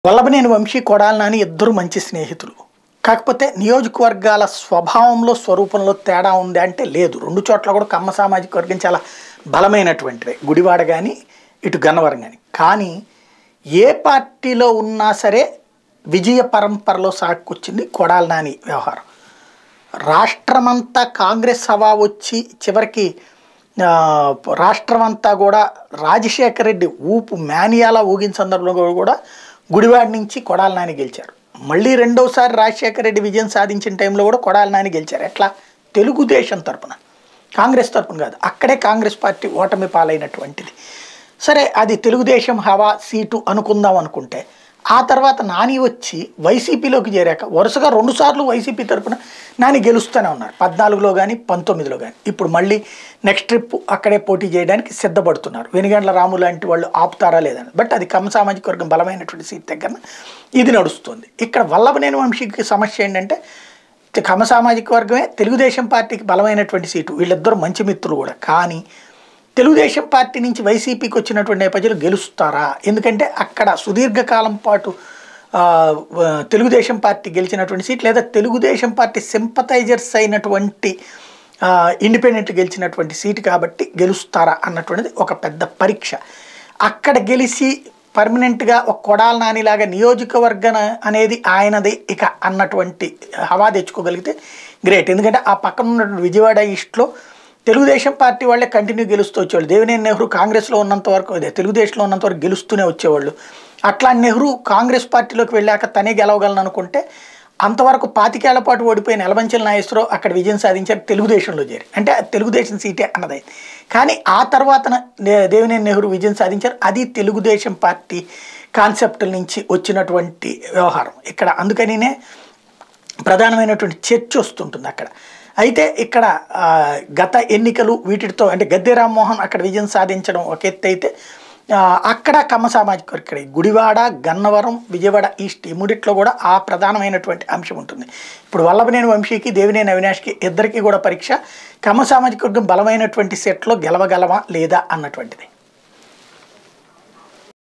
వల్లభనేని వంశీ కొడాలి నాని ఇద్దరు మంచి స్నేహితులు కాకపోతే నియోజకవర్గాల స్వభావంలో స్వరూపంలో తేడా ఉంది అంటే లేదు రెండు చోట్ల కూడా కమ్మ సామాజిక వర్గం చాలా బలమైనటువంటిదే గుడివాడ కానీ ఇటు గన్నవరం కానీ కానీ ఏ పార్టీలో ఉన్నా సరే విజయ పరంపరలో సాగుకొచ్చింది కొడాలి నాని వ్యవహారం రాష్ట్రమంతా కాంగ్రెస్ హవా వచ్చి చివరికి ఆ, రాష్ట్రమంతా కూడా రాజశేఖర రెడ్డి ఊపు మేనియాలా ఊగిన సందర్భంలో కూడా గుడివాడ నుంచి కొడాలి నాని గెలిచారు మళ్ళీ రెండోసారి రాజశేఖర రెడ్డి విజయం సాధించిన టైంలో కూడా కొడాలి నాని గెలిచారు ఎట్లా తెలుగుదేశం తరపున కాంగ్రెస్ తరపున కాదు అక్కడే కాంగ్రెస్ పార్టీ ఓటమి పాలైనటువంటిది సరే అది తెలుగుదేశం హవా సీటు అనుకుందాం అనుకుంటే ఆ తర్వాత నాని వచ్చి వైసీపీలోకి చేరాక వరుసగా రెండుసార్లు వైసీపీ తరపున నాని గెలుస్తూనే ఉన్నారు పద్నాలుగులో కానీ పంతొమ్మిదిలో కానీ ఇప్పుడు మళ్ళీ నెక్స్ట్ ట్రిప్ అక్కడే పోటీ చేయడానికి సిద్ధపడుతున్నారు వెనుగండ్ల రాము లాంటి వాళ్ళు ఆపుతారా లేదని బట్ అది కమ్మ సామాజిక వర్గం బలమైనటువంటి సీట్ దగ్గర ఇది నడుస్తుంది ఇక్కడ వల్లభనేని వంశీకి సమస్య ఏంటంటే కమ్మ సామాజిక వర్గమే తెలుగుదేశం పార్టీకి బలమైనటువంటి సీటు వీళ్ళిద్దరూ మంచి మిత్రులు కూడా కానీ తెలుగుదేశం పార్టీ నుంచి వైసీపీకి వచ్చినటువంటి నేపథ్యంలో గెలుస్తారా ఎందుకంటే అక్కడ సుదీర్ఘకాలం పాటు ఆ, వ- తెలుగుదేశం పార్టీ గెలిచినటువంటి సీట్ లేదా తెలుగుదేశం పార్టీ సింపతైజర్స్ అయినటువంటి ఆ, ఇండిపెండెంట్ గెలిచినటువంటి సీటు కాబట్టి గెలుస్తారా అన్నటువంటిది ఒక పెద్ద పరీక్ష అక్కడ గెలిచి పర్మనెంట్గా ఒక కొడాల నానిలాగా నియోజకవర్గం అనేది ఆయనది ఇక అన్నటువంటి హవా తెచ్చుకోగలిగితే గ్రేట్ ఎందుకంటే ఆ పక్కన ఉన్నటువంటి విజయవాడ ఈస్ట్లో తెలుగుదేశం పార్టీ వాళ్ళే కంటిన్యూ గెలుస్తూ వచ్చేవాళ్ళు దేవినేని నెహ్రూ కాంగ్రెస్లో ఉన్నంత వరకు అదే తెలుగుదేశంలో ఉన్నంత వరకు గెలుస్తూనే వచ్చేవాళ్ళు అట్లా నెహ్రూ కాంగ్రెస్ పార్టీలోకి వెళ్ళాక తనే గెలవగలను అనుకుంటే అంతవరకు పాతికేళ్ల పాటు ఓడిపోయిన ఎలమంచెల నాగేశ్వరరావు అక్కడ విజయం సాధించారు తెలుగుదేశంలో చేరి అంటే అది తెలుగుదేశం సీటే అన్నది కానీ ఆ తర్వాత దేవినేని నెహ్రూ విజయం సాధించారు అది తెలుగుదేశం పార్టీ కాన్సెప్ట్ నుంచి వచ్చినటువంటి వ్యవహారం ఇక్కడ అందుకనినే ప్రధానమైనటువంటి చర్చ వస్తుంటుంది అక్కడ అయితే ఇక్కడ ఆ, గత ఎన్నికలు వీటితో అంటే గద్దె రామ్మోహన్ అక్కడ విజయం సాధించడం ఒక ఎత్తు అయితే ఆ, అక్కడ కమ్మ సామాజిక వర్గం ఇక్కడ ఈ గుడివాడ గన్నవరం విజయవాడ ఈస్ట్ ఈ మూడిట్లో కూడా ఆ ప్రధానమైనటువంటి అంశం ఉంటుంది ఇప్పుడు వల్లభనేని వంశీకి దేవినేని అవినాష్కి ఇద్దరికి కూడా పరీక్ష కమ్మ సామాజిక వర్గం బలమైనటువంటి సెట్లో గెలవగలమా లేదా అన్నటువంటిది